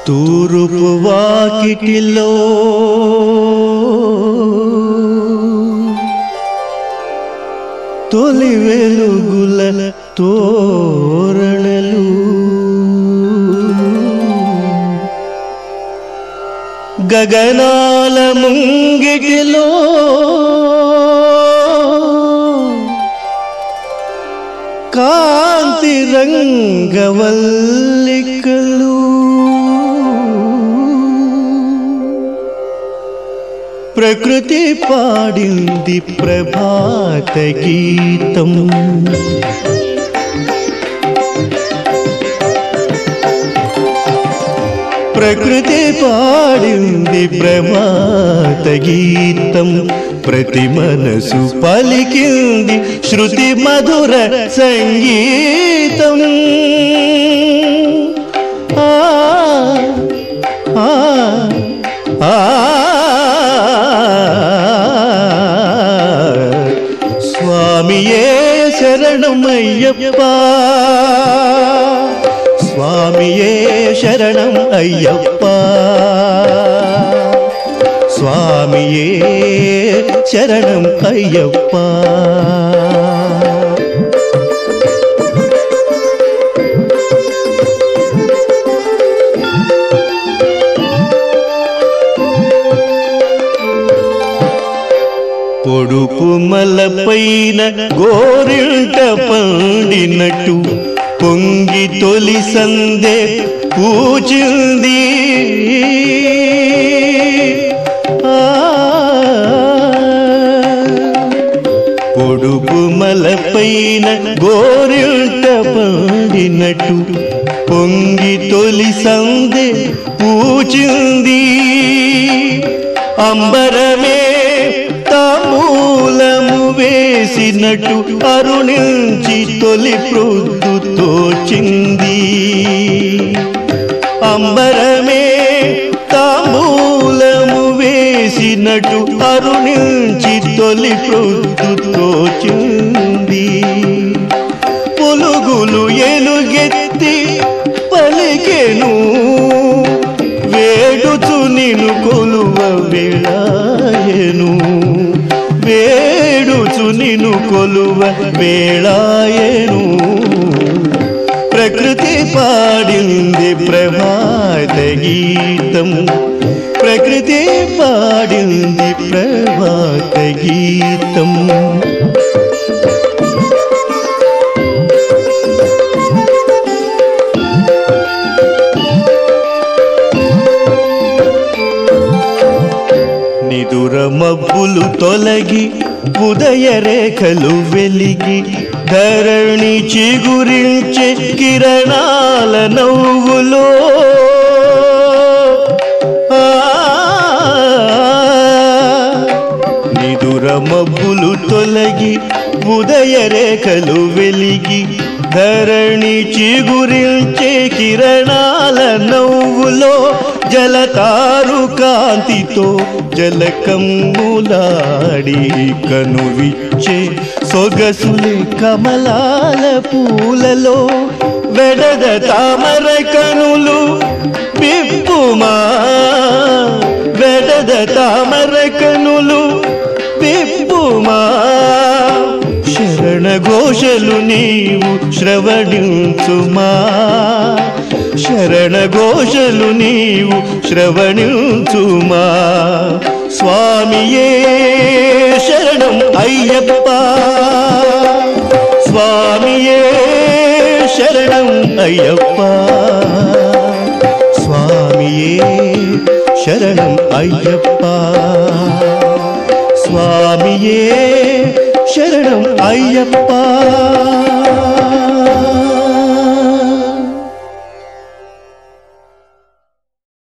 తూరుపు వాకిటిలో తొలి వెలుగుల తోరణలు గగనాల ముంగిటిలో కాంతి రంగవల్లికలు ప్రకృతి పాడింది ప్రభాత గీతం ప్రకృతి పాడింది ప్రభాత గీతం ప్రతి మనసు పలికింది శృతి మధుర సంగీతం ఆ ఆ ఆ స్వామియే శరణమయ్యప్ప స్వామియే శరణం అయ్యప్ప స్వామియే శరణం అయ్యప్ప పొడుపు మలపైన గోరింట పండినట్టు పొంగి తొలి సందే పూచింది ఆ, పొడుపు మలపైన గోరింట పండినట్టు పొంగి తొలి సందే పూచింది అంబరమే తామూలము వేసినట్టు అరుణించి తొలి ప్రొద్దు తోచింది అంబరమే తామూలము వేసినట్టు అరుణించి తొలి ప్రొద్దు తోచింది పులుగులు ఎలుగెత్తి పలికెను వేడుచు నిను కొలువ వేళాయను వేడుచు నిను కొలువ వేళాయను ప్రకృతి పాడింది ప్రభాత గీతం ప్రకృతి పాడింది ప్రభాత గీతం నిదుర మబ్బులు తొలగి ఉదయ రేఖలు వెలిగి ధరణి చిగురించే కిరణాల నవ్వులో ఆ, నిదుర మబ్బులు తొలగి ఉదయ రేఖలు వెలిగి ధరణి చిగురించే కిరణాల నవ్వులో జలతారు కాంతితో జలకమ్ములాడి కనువిచ్చే సొగసులే కమలాల పూలలో వెడద తామర కనులు పిప్పుమా వెడద తామర కనులు పిప్పుమా శరణ ఘోషలు నీవు శ్రవణించుమా శరణ ఘోషలు నీవు శ్రవణించుమా స్వామియే శరణం అయ్యప్ప స్వామియే శరణం అయ్యప్ప స్వామియే శరణం అయ్యప్ప స్వామియే శరణం అయ్యప్ప